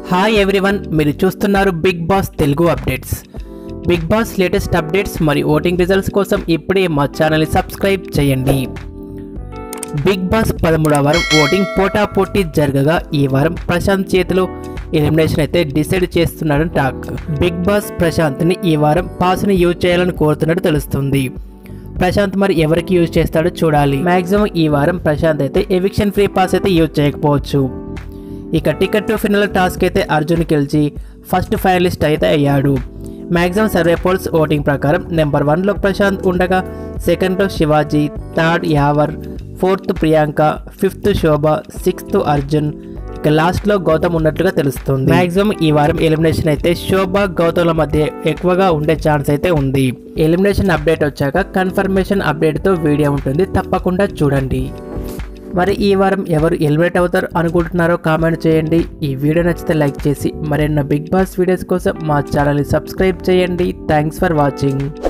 hi everyone మీరు చూస్తున్నారు big boss Telugu updates big boss latest updates మరియు ఓటింగ్ రిజల్ట్స్ కోసం ఇప్పుడే మా ఛానల్ని సబ్స్క్రైబ్ చేయండి బిగ్ బాస్ పదమూడవ వారం ఓటింగ్ పోటాపోటీ జరగగా ఈ వారం ప్రశాంత్ చేతిలో ఎలిమినేషన్ అయితే డిసైడ్ చేస్తున్నాడని టాక్ బిగ్ బాస్ ప్రశాంత్ని ఈ వారం పాస్ని యూజ్ చేయాలని కోరుతున్నట్టు తెలుస్తుంది ప్రశాంత్ మరి ఎవరికి యూజ్ చేస్తాడో చూడాలి మాక్సిమం ఈ వారం ప్రశాంత్ అయితే ఎవిక్షన్ ఫ్రీ పాస్ అయితే యూజ్ చేయకపోవచ్చు ఇక టికెట్ టు ఫినల్ టాస్క్ అయితే అర్జున్ గెలిచి ఫస్ట్ ఫైనలిస్ట్ అయితే అయ్యాడు మ్యాక్సిమం సర్వే పోల్స్ ఓటింగ్ ప్రకారం నెంబర్ వన్లో ప్రశాంత్ ఉండగా సెకండ్లో Shivaji third Yawar fourth Priyanka fifth Shobha sixth Arjun ఇక లాస్ట్లో గౌతమ్ ఉన్నట్లుగా తెలుస్తుంది మ్యాక్సిమం ఈ వారం ఎలిమినేషన్ అయితే శోభ గౌతమ్ల మధ్య ఎక్కువగా ఉండే ఛాన్స్ అయితే ఉంది ఎలిమినేషన్ అప్డేట్ వచ్చాక కన్ఫర్మేషన్ అప్డేట్తో వీడియో ఉంటుంది తప్పకుండా చూడండి మరి ఈ వారం ఎవరు ఎలిమినేట్ అవుతారు అనుకుంటున్నారో కామెంట్ చేయండి ఈ వీడియో నచ్చితే లైక్ చేసి మరెన్నో బిగ్ బాస్ వీడియోస్ కోసం మా ఛానల్ని సబ్స్క్రైబ్ చేయండి థ్యాంక్స్ ఫర్ వాచింగ్